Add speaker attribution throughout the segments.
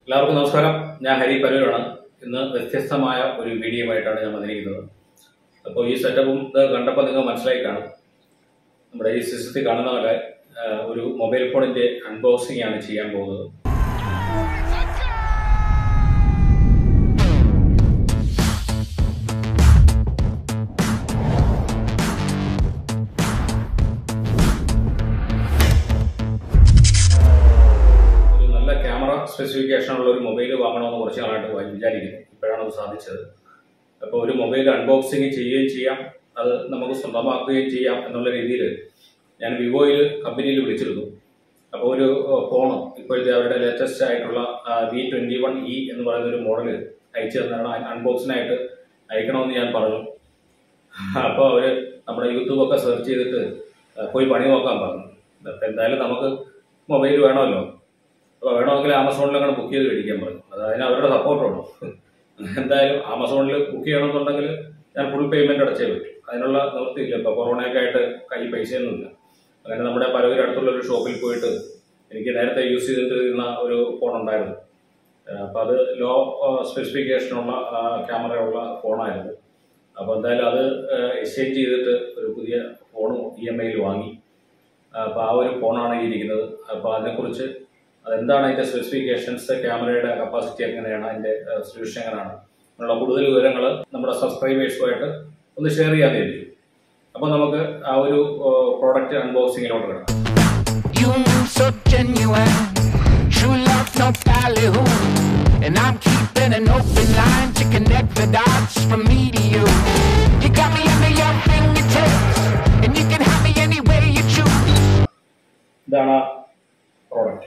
Speaker 1: എല്ലാവർക്കും നമസ്കാരം ഞാൻ ഹരി പരൂരാണ് ഇന്ന് വ്യത്യസ്തമായ ഒരു വീഡിയോയുമായിട്ടാണ് ഞാൻ വന്നിരിക്കുന്നത് അപ്പോൾ ഈ സെറ്റപ്പും ഇത് കണ്ടപ്പോൾ നിങ്ങൾ മനസ്സിലായി കാണും നമ്മുടെ ഈ സിസ്റ്റത്തിൽ കാണുന്ന പോലെ ആ, ഒരു മൊബൈൽ ഫോണിന്റെ അൺബോക്സിംഗ് ആണ് ചെയ്യാൻ പോകുന്നത് ഒരു നല്ല ക്യാമറ സ്പെസിഫിക്കേഷൻ ഉള്ള ഒരു മൊബൈൽ വാങ്ങണമെന്ന് കുറച്ച് നാളായിട്ട് വ- വിചാരിക്കുന്നു ഇപ്പോഴാണ് അത് സാധിച്ചത് അപ്പോൾ ഒരു മൊബൈൽ അൺബോക്സിങ് ചെയ്യുകയും ചെയ്യാം അത് നമുക്ക് സ്വന്തമാക്കുകയും ചെയ്യാം എന്നുള്ള രീതിയിൽ ഞാൻ വിവോയിൽ കമ്പനിയിൽ വിളിച്ചിരുന്നു അപ്പോൾ ഒരു ഫോണ് ഇപ്പോഴത്തെ അവരുടെ ലേറ്റസ്റ്റ് ആയിട്ടുള്ള വി ട്വൻറ്റി വൺ ഇ എന്ന് പറയുന്ന ഒരു മോഡൽ അയച്ചു തന്നാണ് അൺബോക്സിനായിട്ട് അയക്കണമെന്ന് ഞാൻ പറഞ്ഞു അപ്പോൾ അവർ നമ്മുടെ യൂട്യൂബൊക്കെ സെർച്ച് ചെയ്തിട്ട് ആ, പോയി പണി നോക്കാൻ പറഞ്ഞു അപ്പോൾ എന്തായാലും നമുക്ക് മൊബൈൽ വേണമല്ലോ അപ്പോൾ വേണമെങ്കിൽ ആമസോണിൽ അങ്ങനെ ബുക്ക് ചെയ്ത് മേടിക്കാൻ പറഞ്ഞു അത് അതിന് അവരുടെ സപ്പോർട്ടുള്ളൂ എന്തായാലും ആമസോണിൽ ബുക്ക് ചെയ്യണമെന്നുണ്ടെങ്കിൽ ഞാൻ ഫുൾ പേയ്മെന്റ് അടച്ചേ പറ്റും അതിനുള്ള നിവൃത്തിയില്ല ഇപ്പോൾ കൊറോണയൊക്കെ ആയിട്ട് കൈ പൈസയൊന്നുമില്ല അങ്ങനെ നമ്മുടെ പലവരും അടുത്തുള്ള ഒരു ഷോപ്പിൽ പോയിട്ട് എനിക്ക് നേരത്തെ യൂസ് ചെയ്തിട്ടിരുന്ന ഒരു ഫോൺ ഉണ്ടായിരുന്നു അപ്പോൾ അത് ലോ സ്പെസിഫിക്കേഷനുള്ള ക്യാമറയുള്ള ഫോണായിരുന്നു അപ്പോൾ എന്തായാലും അത് എക്സ്ചേഞ്ച് ചെയ്തിട്ട് ഒരു പുതിയ ഫോണും ഇ എം ഐയിൽ വാങ്ങി അപ്പോൾ ആ ഒരു ഫോണാണ് ഈ ഇരിക്കുന്നത് അപ്പോൾ അതിനെക്കുറിച്ച് അതെന്താണ് അതിൻ്റെ സ്പെസിഫിക്കേഷൻസ് ക്യാമറയുടെ കപ്പാസിറ്റി എങ്ങനെയാണ് അതിൻ്റെ സൊല്യൂഷൻ എങ്ങനെയാണ് എന്നുള്ള കൂടുതൽ വിവരങ്ങൾ നമ്മുടെ സബ്സ്ക്രൈബേഴ്സുമായിട്ട് ഒന്ന് ഷെയർ ചെയ്യാനായിരിക്കും അപ്പോൾ നമുക്ക് ആ ഒരു പ്രോഡക്റ്റ് അൺബോക്സിങ്ങിലോട്ട് കിടക്കാം
Speaker 2: You move so genuine, true love, no ballyhoo. And I'm keeping an open line to connect the dots from me to you. You got me under your fingertips, and you can have me any way you choose.
Speaker 1: ഇതാണ് product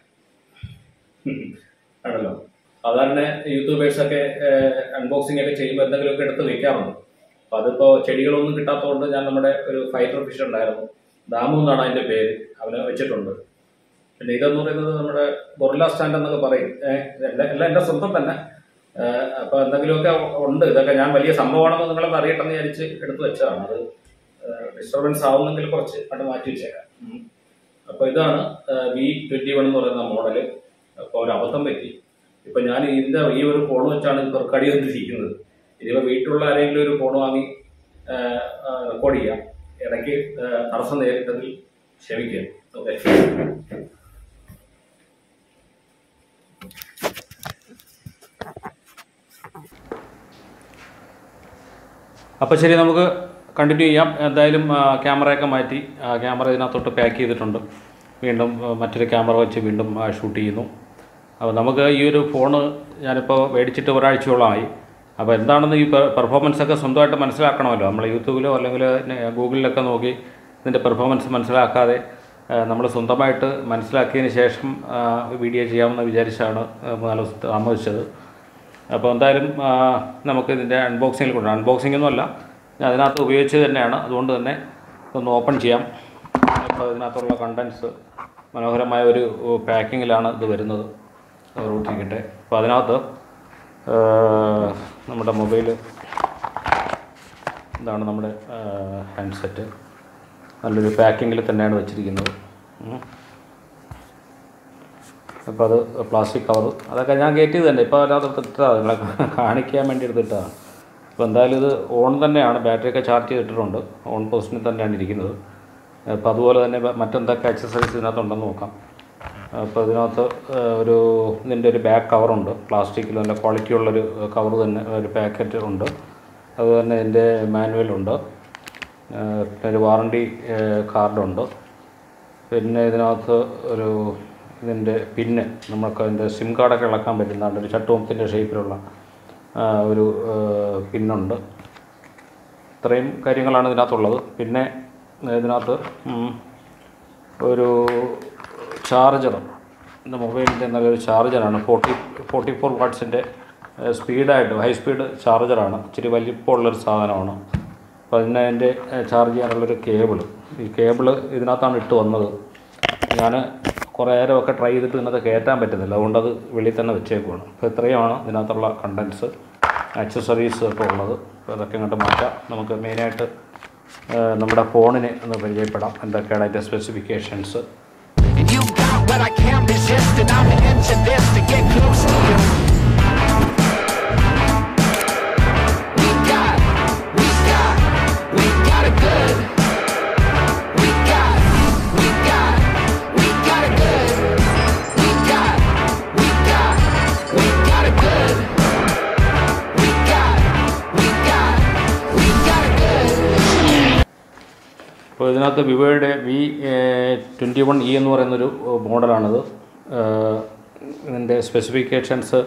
Speaker 1: ആണല്ലോ സാധാരണ യൂട്യൂബേഴ്സൊക്കെ unboxing ഒക്കെ ചെയ്യുമ്പോൾ എന്തെങ്കിലുമൊക്കെ എടുത്ത് വെക്കാറുണ്ട് അപ്പോൾ അതിപ്പോൾ ചെടികളൊന്നും കിട്ടാത്തതുകൊണ്ട് ഞാൻ നമ്മുടെ ഒരു ഫൈറ്റർ ഫിഷ് ഉണ്ടായിരുന്നു ദാമു എന്നാണ് അതിൻ്റെ പേര് അവന് വെച്ചിട്ടുണ്ട് പിന്നെ ഇതെന്ന് പറയുന്നത് നമ്മുടെ ബൊറില്ല സ്റ്റാൻഡ് എന്നൊക്കെ പറയും ഏഹ് എല്ലാം എല്ലാം എൻ്റെ സ്വന്തം തന്നെ ഏഹ് അപ്പോൾ എന്തെങ്കിലുമൊക്കെ ഉണ്ട് ഇതൊക്കെ ഞാൻ വലിയ സംഭവമാണെന്ന് നിങ്ങളൊന്ന് അറിയട്ടെന്ന് വിചാരിച്ച് എടുത്ത് വെച്ചതാണ് അത് ഡിസ്റ്റർബൻസ് ആവുന്നെങ്കിൽ കുറച്ച് അത് മാറ്റി വെച്ചേക്കാം ഉം. അപ്പോൾ ഇതാണ് വി ട്വന്റി വൺ എന്ന് പറയുന്ന മോഡല് അപ്പോൾ ഒരു അബദ്ധം പറ്റി ഇപ്പൊ ഞാൻ ഇതിന്റെ ഈ ഒരു ഫോൺ വെച്ചാണ് ഇപ്പോൾ റെക്കോർഡ് ചെയ്തിട്ടിരിക്കുന്നത് ഇനിയിപ്പോൾ വീട്ടിലുള്ള ആരെങ്കിലും ഒരു ഫോൺ വാങ്ങി റെക്കോർഡ് ചെയ്യാം ഇടയ്ക്ക് ആ, തടസ്സം നേരിട്ടതിൽ ക്ഷമിക്കുക ഓക്കെ അപ്പോൾ ശരി നമുക്ക് കണ്ടിന്യൂ ചെയ്യാം എന്തായാലും ആ, ക്യാമറയൊക്കെ മാറ്റി ആ, ക്യാമറ ഇതിനകത്തോട്ട് പാക്ക് ചെയ്തിട്ടുണ്ട് വീണ്ടും ആ, മറ്റൊരു ക്യാമറ വെച്ച് വീണ്ടും ആ, ഷൂട്ട് ചെയ്യുന്നു അപ്പോൾ നമുക്ക് ഈ ഒരു ഫോണ് ഞാനിപ്പോൾ മേടിച്ചിട്ട് ഒരാഴ്ചയോളമായി അപ്പോൾ എന്താണെന്ന് ഈ പെർഫോമൻസ് ഒക്കെ സ്വന്തമായിട്ട് മനസ്സിലാക്കണമല്ലോ നമ്മൾ യൂട്യൂബിലോ അല്ലെങ്കിൽ ഗൂഗിളിലൊക്കെ നോക്കി ഇതിൻ്റെ പെർഫോമൻസ് മനസ്സിലാക്കാതെ നമ്മൾ സ്വന്തമായിട്ട് മനസ്സിലാക്കിയതിന് ശേഷം ആ, വീഡിയോ ചെയ്യാമെന്ന് വിചാരിച്ചാണ് ആലോചി- താമസിച്ചത് അപ്പോൾ എന്തായാലും ആ, നമുക്ക് ഇതിൻ്റെ അൺബോക്സിങ്ങിൽ കൊണ്ടുവരാം അൺബോക്സിംഗ് ഒന്നുമല്ല ഞാൻ അതിനകത്ത് ഉപയോഗിച്ചത് തന്നെയാണ് അതുകൊണ്ട് തന്നെ ഒന്ന് ഓപ്പൺ ചെയ്യാം അപ്പോൾ ഇതിനകത്തുള്ള കണ്ടൻസ് മനോഹരമായ ഒരു പാക്കിങ്ങിലാണ് ഇത് വരുന്നത് റൂട്ടിരിക്കട്ടെ അപ്പോൾ അതിനകത്ത് ആ, നമ്മുടെ മൊബൈൽ ഇതാണ് നമ്മുടെ ഹാൻഡ്സെറ്റ് നല്ലൊരു പാക്കിങ്ങിൽ തന്നെയാണ് വെച്ചിരിക്കുന്നത് ഉം. അപ്പോൾ അത് പ്ലാസ്റ്റിക് കവർ അതൊക്കെ ഞാൻ കയറ്റിയത് തന്നെ ഇപ്പോൾ അതിനകത്ത് ഇട്ടതാണ് നിങ്ങളെ കാണിക്കാൻ വേണ്ടി എടുത്തിട്ടതാണ് അപ്പോൾ എന്തായാലും ഇത് ഓൺ തന്നെയാണ് ബാറ്ററിയൊക്കെ ചാർജ് ചെയ്തിട്ടുണ്ട് ഓൺ പൊസിഷനിൽ തന്നെയാണ് ഇരിക്കുന്നത് അപ്പോൾ അതുപോലെ തന്നെ മ- മറ്റെന്തൊക്കെ അക്സസറീസ് ഇതിനകത്ത് ഉണ്ടെന്ന് നോക്കാം അപ്പോൾ ഇതിനകത്ത് ആ, ഒരു ഇതിൻ്റെ ഒരു ബാക്ക് കവറുണ്ട് പ്ലാസ്റ്റിക്കിൽ നല്ല ക്വാളിറ്റി ഉള്ളൊരു കവർ തന്നെ ഒരു പാക്കറ്റ് ഉണ്ട് അതുപോലെ തന്നെ ഇതിൻ്റെ മാനുവലുണ്ട് ആ, പിന്നെ ഒരു വാറണ്ടി കാർഡുണ്ട് പിന്നെ ഇതിനകത്ത് ഒരു ഇതിൻ്റെ പിന്ന് നമുക്ക് അതിൻ്റെ സിം കാർഡൊക്കെ ഇളക്കാൻ പറ്റുന്നതാണ് ഒരു ചട്ടുവത്തിൻ്റെ ഷേപ്പിലുള്ള ആ, ഒരു ആ, പിന്നുണ്ട് ഇത്രയും കാര്യങ്ങളാണ് ഇതിനകത്തുള്ളത് പിന്നെ ഇതിനകത്ത് ഉം, ഒരു ചാർജർ എൻ്റെ മൊബൈലിൻ്റെ നല്ലൊരു ചാർജറാണ് ഫോർട്ടി ഫോർട്ടി ഫോർ വാട്ട്സിൻ്റെ സ്പീഡായിട്ട് ഹൈ സ്പീഡ് ചാർജറാണ് ഇച്ചിരി വലിപ്പമുള്ളൊരു സാധനമാണ് അപ്പോൾ അതിന് അതിൻ്റെ ചാർജ് ചെയ്യാനുള്ളൊരു കേബിൾ ഈ കേബിൾ ഇതിനകത്താണ് ഇട്ട് വന്നത് ഞാൻ കുറേ നേരമൊക്കെ ട്രൈ ചെയ്തിട്ട് ഇതിനകത്ത് കയറ്റാൻ പറ്റുന്നില്ല അതുകൊണ്ട് അത് വെളിയിൽ തന്നെ വെച്ചേക്കുവാണ് അപ്പോൾ ഇത്രയുമാണ് ഇതിനകത്തുള്ള കണ്ടൻസ് ആക്സസറീസ് ഒക്കെ ഉള്ളത് അപ്പോൾ അതൊക്കെ ഇങ്ങോട്ട് മാറ്റാം നമുക്ക് മെയിനായിട്ട് നമ്മുടെ ഫോണിനെ ഒന്ന് പരിചയപ്പെടാം എന്തൊക്കെയാണ് അതിൻ്റെ specifications
Speaker 2: And you got what I can't resist, and I'm into this to get close.
Speaker 1: ഇപ്പോൾ ഇതിനകത്ത് വിവോയുടെ വി ട്വൻറ്റി വൺ ഇ എന്ന് പറയുന്നൊരു മോഡലാണിത് ഏഹ് ഇതിൻ്റെ സ്പെസിഫിക്കേഷൻസ്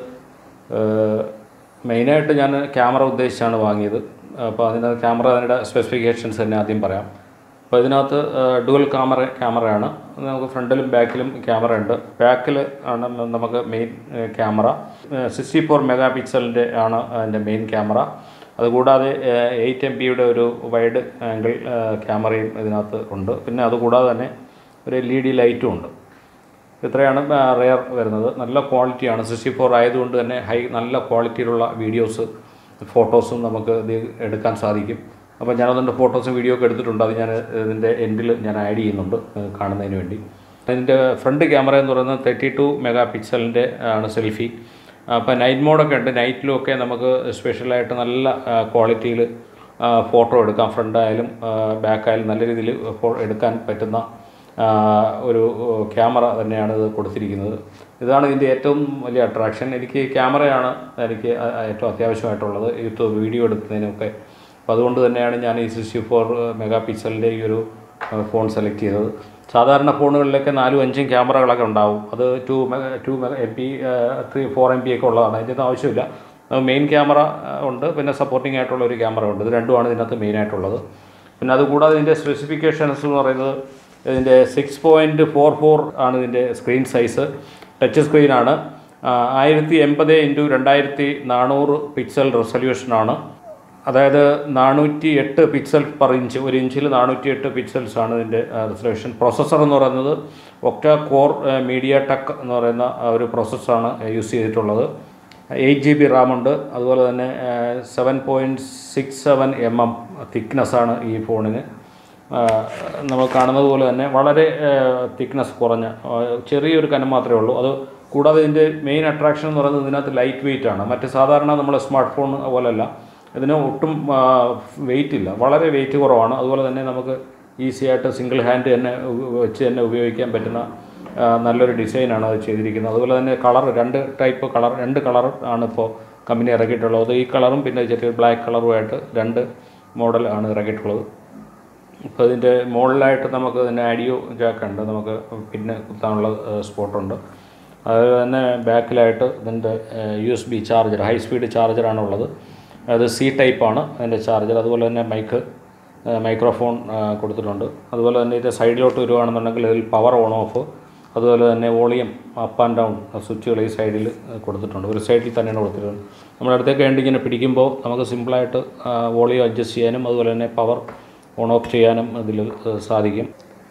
Speaker 1: മെയിനായിട്ട് ഞാൻ ക്യാമറ ഉദ്ദേശിച്ചാണ് വാങ്ങിയത് അപ്പോൾ അതിൻ്റെ ക്യാമറ അതിൻ്റെ സ്പെസിഫിക്കേഷൻസ് തന്നെ ആദ്യം പറയാം അപ്പോൾ ഇതിനകത്ത് ഡുവൽ ക്യാമറ ക്യാമറയാണ് നമുക്ക് ഫ്രണ്ടിലും ബാക്കിലും ക്യാമറ ഉണ്ട് ബാക്കിൽ ആണ് നമുക്ക് main camera sixty four mega പിക്സലിൻ്റെ ആണ് അതിൻ്റെ മെയിൻ ക്യാമറ അതുകൂടാതെ എയ്റ്റ് എം പിയുടെ ഒരു വൈഡ് ആംഗിൾ ക്യാമറയും ഇതിനകത്ത് ഉണ്ട് പിന്നെ അതുകൂടാതെ തന്നെ ഒരു എൽ ഇ ഡി ലൈറ്റും ഉണ്ട് ഇത്രയാണ് റെയർ വരുന്നത് നല്ല ക്വാളിറ്റിയാണ് സിക്സ്റ്റി ഫോർ ആയതുകൊണ്ട് തന്നെ ഹൈ നല്ല ക്വാളിറ്റിയിലുള്ള വീഡിയോസ് ഫോട്ടോസും നമുക്ക് ഇത് എടുക്കാൻ സാധിക്കും അപ്പോൾ ഞാനതിൻ്റെ ഫോട്ടോസും വീഡിയോ ഒക്കെ എടുത്തിട്ടുണ്ട് അത് ഞാൻ ഇതിൻ്റെ എൻഡിൽ ഞാൻ ആഡ് ചെയ്യുന്നുണ്ട് ഏഹ് കാണുന്നതിന് വേണ്ടി അതിൻ്റെ ഫ്രണ്ട് ക്യാമറ എന്ന് പറയുന്നത് തേർട്ടി ടു മെഗാ പിക്സലിൻ്റെ ആണ് സെൽഫി അപ്പോൾ നൈറ്റ് മോഡൊക്കെ ഉണ്ട് നൈറ്റിലും ഒക്കെ നമുക്ക് സ്പെഷ്യലായിട്ട് നല്ല ക്വാളിറ്റിയിൽ ഫോട്ടോ എടുക്കാം ഫ്രണ്ട് ആയാലും ബാക്ക് ആയാലും നല്ല രീതിയിൽ എടുക്കാൻ പറ്റുന്ന ആ, ഒരു ക്യാമറ തന്നെയാണ് ഇത് കൊടുത്തിരിക്കുന്നത് ഇതാണ് ഇതിൻ്റെ ഏറ്റവും വലിയ അട്രാക്ഷൻ എനിക്ക് ക്യാമറയാണ് എനിക്ക് അ- ഏറ്റവും അത്യാവശ്യമായിട്ടുള്ളത് യൂട്യൂബ് വീഡിയോ എടുക്കുന്നതിനൊക്കെ അപ്പോൾ അതുകൊണ്ട് തന്നെയാണ് ഞാൻ ഈ സിക്സ്റ്റി ഫോർ മെഗാ പിക്സലിൻ്റെ ഈ ഒരു ആ, ഫോൺ സെലക്ട് ചെയ്തത് സാധാരണ ഫോണുകളിലൊക്കെ നാലും അഞ്ചും ക്യാമറകളൊക്കെ ഉണ്ടാവും അത് two mega two mega M P three four M P ഒക്കെ ഉള്ളതാണ് അതിൻ്റെ ഒന്നും ആവശ്യമില്ല മെയിൻ ക്യാമറ ഉണ്ട് പിന്നെ സപ്പോർട്ടിംഗ് ആയിട്ടുള്ള ഒരു ക്യാമറ ഉണ്ട് ഇത് രണ്ടുമാണ് ഇതിനകത്ത് മെയിൻ ആയിട്ടുള്ളത് പിന്നെ അതുകൂടാതെ ഇതിൻ്റെ സ്പെസിഫിക്കേഷൻസ് എന്ന് പറയുന്നത് ഇതിൻ്റെ സിക്സ് പോയിൻറ്റ് ഫോർ ഫോർ ആണ് ഇതിൻ്റെ സ്ക്രീൻ സൈസ് ടച്ച് സ്ക്രീനാണ് ആയിരത്തി എൺപത് ഇൻറ്റു രണ്ടായിരത്തി നാനൂറ് പിക്സൽ റെസൊല്യൂഷനാണ് അതായത് നാനൂറ്റി എട്ട് പിക്സൽ പെർ ഇഞ്ച് ഒരു ഇഞ്ചിൽ നാനൂറ്റി എട്ട് പിക്സൽസ് ആണ് ഇതിൻ്റെ റെസൊല്യൂഷൻ പ്രോസസ്സർ എന്ന് പറയുന്നത് ഒക്ട കോർ മീഡിയ ടെക് എന്ന് പറയുന്ന ആ, ഒരു പ്രോസസ്സറാണ് യൂസ് ചെയ്തിട്ടുള്ളത് എയ്റ്റ് ജി ബി റാമുണ്ട് അതുപോലെ തന്നെ seven point six seven M M തിക്നെസ്സാണ് ഈ ഫോണിന് ആ, നമ്മൾ കാണുന്നത് പോലെ തന്നെ വളരെ തിക്നെസ് കുറഞ്ഞ ആ, ചെറിയൊരു കനം മാത്രമേ ഉള്ളൂ അത് കൂടാതെ ഇതിൻ്റെ മെയിൻ അട്രാക്ഷൻ എന്ന് പറയുന്നത് ഇതിനകത്ത് ലൈറ്റ് വെയിറ്റ് ആണ് മറ്റ് സാധാരണ നമ്മൾ സ്മാർട്ട് ഫോൺ പോലെയല്ല ഇതിന് ഒട്ടും വെയിറ്റ് ഇല്ല വളരെ വെയിറ്റ് കുറവാണ് അതുപോലെ തന്നെ നമുക്ക് ഈസി ആയിട്ട് സിംഗിൾ ഹാൻഡ് തന്നെ ഉപ- വെച്ച് തന്നെ ഉപയോഗിക്കാൻ പറ്റുന്ന ആ, നല്ലൊരു ഡിസൈനാണ് അത് ചെയ്തിരിക്കുന്നത് അതുപോലെ തന്നെ കളർ രണ്ട് ടൈപ്പ് കളർ രണ്ട് കളർ ആണ് ഇപ്പോൾ കമ്പനി ഇറക്കിയിട്ടുള്ളത് ഈ കളറും പിന്നെ ചെറിയ ബ്ലാക്ക് കളറുമായിട്ട് രണ്ട് മോഡൽ ആണ് ഇറക്കിയിട്ടുള്ളത് ഇപ്പോൾ ഇതിൻ്റെ മുകളിലായിട്ട് നമുക്ക് ഇതിൻ്റെ ആഡിയോ ജാക്ക് ഉണ്ട് നമുക്ക് പിന്നെ കുത്താനുള്ള സ്പോട്ടുണ്ട് അതുപോലെ തന്നെ ബാക്കിലായിട്ട് ഇതിൻ്റെ U S B charger high speed ചാർജറാണ് ഉള്ളത് അത് സി ടൈപ്പാണ് അതിൻ്റെ ചാർജർ അതുപോലെ തന്നെ മൈക്ക് മൈക്രോഫോൺ കൊടുത്തിട്ടുണ്ട് അതുപോലെ തന്നെ ഇതിൻ്റെ സൈഡിലോട്ട് വരുവാണെന്നുണ്ടെങ്കിൽ ഇതിൽ പവർ ഓൺ ഓഫ് അതുപോലെ തന്നെ വോളിയം അപ്പ് ആൻഡ് ഡൗൺ സ്വിച്ചുകൾ ഈ സൈഡിൽ കൊടുത്തിട്ടുണ്ട് ഒരു സൈഡിൽ തന്നെയാണ് കൊടുത്തിട്ടുണ്ട് നമ്മുടെ അടുത്തേക്ക് വേണ്ടി ഇങ്ങനെ പിടിക്കുമ്പോൾ നമുക്ക് സിമ്പിളായിട്ട് വോളിയം അഡ്ജസ്റ്റ് ചെയ്യാനും അതുപോലെ തന്നെ പവർ ഓൺ ഓഫ് ചെയ്യാനും ഇതിൽ സാധിക്കും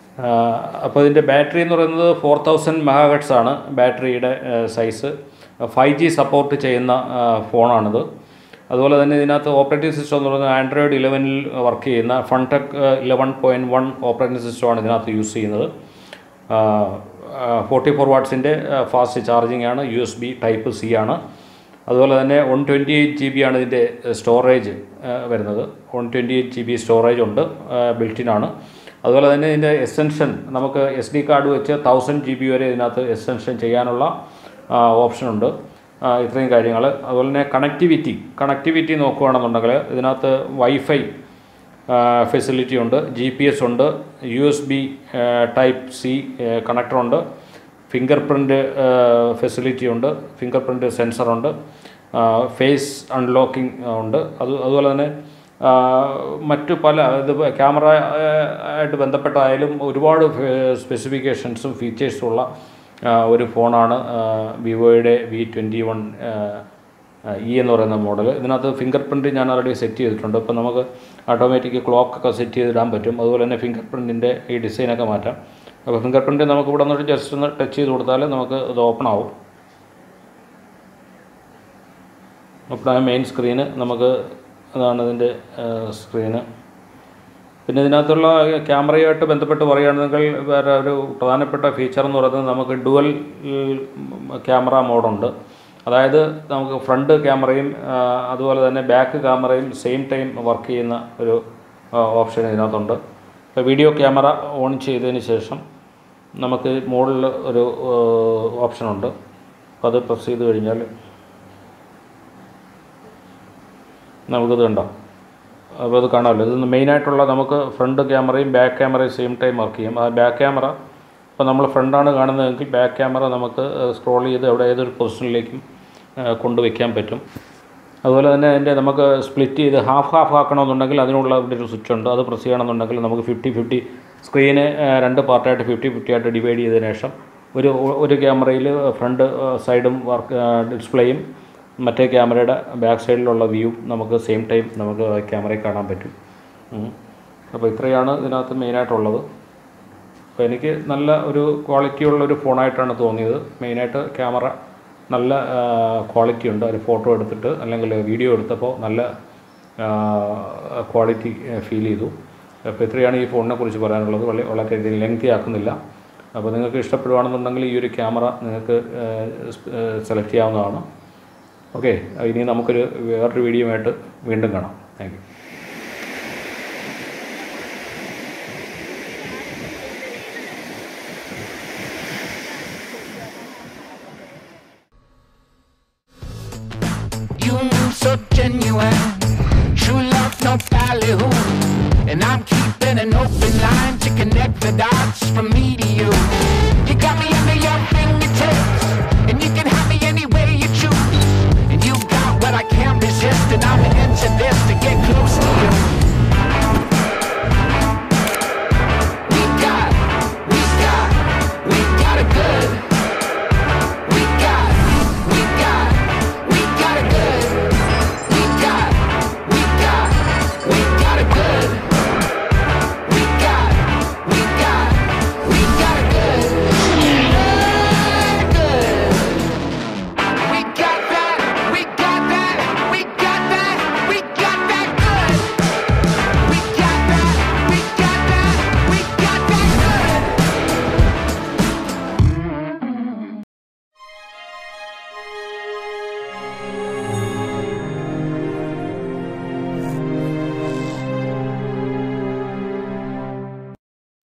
Speaker 1: അപ്പോൾ ഇതിൻ്റെ ബാറ്ററി എന്ന് പറയുന്നത് ഫോർ തൗസൻഡ് മെഗാഹെഡ്സ് ആണ് ബാറ്ററിയുടെ സൈസ് ഫൈവ് ജി സപ്പോർട്ട് ചെയ്യുന്ന ആ, ഫോണാണിത് അതുപോലെ തന്നെ ഇതിനകത്ത് ഓപ്പറേറ്റിംഗ് സിസ്റ്റം എന്ന് പറയുന്നത് ആൻഡ്രോയിഡ് ഇലവനിൽ വർക്ക് ചെയ്യുന്ന Funtouch eleven point one operating സിസ്റ്റമാണ് ഇതിനകത്ത് യൂസ് ചെയ്യുന്നത് ഫോർട്ടി ഫോർ വാട്ട്സിൻ്റെ ഫാസ്റ്റ് ചാർജിങ് ആണ് U S B type C ആണ് അതുപോലെ തന്നെ one twenty eight G B ആണ് ഇതിൻ്റെ സ്റ്റോറേജ് വരുന്നത് one twenty eight G B storage ഉണ്ട് ബിൽറ്റിനാണ് അതുപോലെ തന്നെ ഇതിൻ്റെ എക്സ്റ്റൻഷൻ നമുക്ക് എസ് ഡി കാർഡ് വെച്ച് തൗസൻഡ് ജി ബി വരെ ഇതിനകത്ത് എക്സ്റ്റൻഷൻ ചെയ്യാനുള്ള ഓപ്ഷനുണ്ട് ഇത്രയും കാര്യങ്ങൾ അതുപോലെ തന്നെ കണക്ടിവിറ്റി കണക്ടിവിറ്റി നോക്കുകയാണെന്നുണ്ടെങ്കിൽ ഇതിനകത്ത് വൈഫൈ ഫെസിലിറ്റി ഉണ്ട് ജി പി എസ് ഉണ്ട് U S B type C കണക്ടറുണ്ട് ഫിംഗർ പ്രിൻ്റ് ഫെസിലിറ്റി ഉണ്ട് ഫിംഗർ പ്രിൻ്റ് സെൻസറുണ്ട് ഫേസ് അൺലോക്കിംഗ് ഉണ്ട് അത് അതുപോലെ തന്നെ ആ, മറ്റു പല ഇത് ക്യാമറ ആയിട്ട് ബന്ധപ്പെട്ടായാലും ഒരുപാട് സ്പെസിഫിക്കേഷൻസും ഫീച്ചേഴ്സും ഉള്ള ആ, ഒരു ഫോണാണ് വിവോയുടെ വി ട്വൻറ്റി വൺ ഇ എന്ന് പറയുന്ന മോഡൽ ഇതിനകത്ത് ഫിംഗർ പ്രിൻറ്റ് ഞാൻ ഓൾറെഡി സെറ്റ് ചെയ്തിട്ടുണ്ട് ഇപ്പോൾ നമുക്ക് ഓട്ടോമാറ്റിക് ക്ലോക്കൊക്കെ സെറ്റ് ചെയ്തിടാൻ പറ്റും അതുപോലെ തന്നെ ഫിംഗർ പ്രിൻറ്റിൻ്റെ ഈ ഡിസൈനൊക്കെ മാറ്റാം അപ്പോൾ ഫിംഗർ പ്രിൻറ്റ് നമുക്ക് ഇവിടെ നിന്ന് ജസ്റ്റ് ഒന്ന് ടച്ച് ചെയ്ത് കൊടുത്താൽ നമുക്ക് ഇത് ഓപ്പൺ ആവും ഓപ്പൺ ആയ മെയിൻ സ്ക്രീന് നമുക്ക് അതാണ് ഇതിൻ്റെ സ്ക്രീന് പിന്നെ ഇതിനകത്തുള്ള ക്യാമറയുമായിട്ട് ബന്ധപ്പെട്ട് പറയുകയാണെങ്കിൽ വേറെ ഒരു പ്രധാനപ്പെട്ട ഫീച്ചർ എന്ന് പറയുന്നത് നമുക്ക് ഡുവൽ ക്യാമറ മോഡുണ്ട് അതായത് നമുക്ക് ഫ്രണ്ട് ക്യാമറയും ആ, അതുപോലെ തന്നെ ബാക്ക് ക്യാമറയും സെയിം ടൈം വർക്ക് ചെയ്യുന്ന ഒരു ഓപ്ഷൻ ഇതിനകത്തുണ്ട് ഇപ്പോൾ വീഡിയോ ക്യാമറ ഓൺ ചെയ്തതിന് ശേഷം നമുക്ക് മുകളിൽ ഒരു ഓപ്ഷനുണ്ട് അപ്പോൾ അത് പ്രസ് ചെയ്ത് കഴിഞ്ഞാൽ നമുക്കിത് കണ്ടോ അപ്പോൾ അത് കാണാമല്ലോ ഇത് മെയിനായിട്ടുള്ള നമുക്ക് ഫ്രണ്ട് ക്യാമറയും ബാക്ക് ക്യാമറയും സെയിം ടൈം വർക്ക് ചെയ്യും ആ ബാക്ക് ക്യാമറ ഇപ്പോൾ നമ്മൾ ഫ്രണ്ടാണ് കാണുന്നതെങ്കിൽ ബാക്ക് ക്യാമറ നമുക്ക് സ്ക്രോൾ ചെയ്ത് അവിടെ ഏതൊരു പൊസിഷനിലേക്കും കൊണ്ടുവയ്ക്കാൻ പറ്റും അതുപോലെ തന്നെ അതിൻ്റെ നമുക്ക് സ്പ്ലിറ്റ് ചെയ്ത് ഹാഫ് ഹാഫ് ആക്കണമെന്നുണ്ടെങ്കിൽ അതിനുള്ള ഇവിടെ ഒരു സ്വിച്ച് ഉണ്ട് അത് പ്രസ് ചെയ്യണമെന്നുണ്ടെങ്കിൽ നമുക്ക് ഫിഫ്റ്റി ഫിഫ്റ്റി സ്ക്രീന് രണ്ട് പാർട്ടായിട്ട് ഫിഫ്റ്റി ഫിഫ്റ്റി ആയിട്ട് ഡിവൈഡ് ചെയ്തതിന് ശേഷം ഒരു ഒരു ക്യാമറയിൽ ഫ്രണ്ട് സൈഡും വർക്ക് ഡിസ്പ്ലേയും മറ്റേ ക്യാമറയുടെ ബാക്ക് സൈഡിലുള്ള വ്യൂ നമുക്ക് സെയിം ടൈം നമുക്ക് ക്യാമറയിൽ കാണാൻ പറ്റും ഉം. അപ്പോൾ ഇത്രയാണ് ഇതിനകത്ത് മെയിനായിട്ടുള്ളത് അപ്പോൾ എനിക്ക് നല്ല ഒരു ക്വാളിറ്റിയുള്ള ഒരു ഫോണായിട്ടാണ് തോന്നിയത് മെയിനായിട്ട് ക്യാമറ നല്ല ക്വാളിറ്റി ഉണ്ട് ഒരു ഫോട്ടോ എടുത്തിട്ട് അല്ലെങ്കിൽ വീഡിയോ എടുത്തപ്പോൾ നല്ല ക്വാളിറ്റി ഫീൽ ചെയ്തു അപ്പോൾ ഇത്രയാണ് ഈ ഫോണിനെ കുറിച്ച് പറയാനുള്ളത് വളരെ വളരെ ലെങ്തി ആക്കുന്നില്ല അപ്പോൾ നിങ്ങൾക്ക് ഇഷ്ടപ്പെടുകയാണെന്നുണ്ടെങ്കിൽ ഈ ഒരു ക്യാമറ നിങ്ങൾക്ക് സെലക്ട് ചെയ്യാവുന്നതാണ് ഓക്കെ ഇനി നമുക്കൊരു വേറൊരു വീഡിയോ ആയിട്ട് വീണ്ടും കാണാം thank you
Speaker 2: You move so genuine. True love, no ballyhoo. And I'm keeping an open line to connect the dots from me to you. You got me under your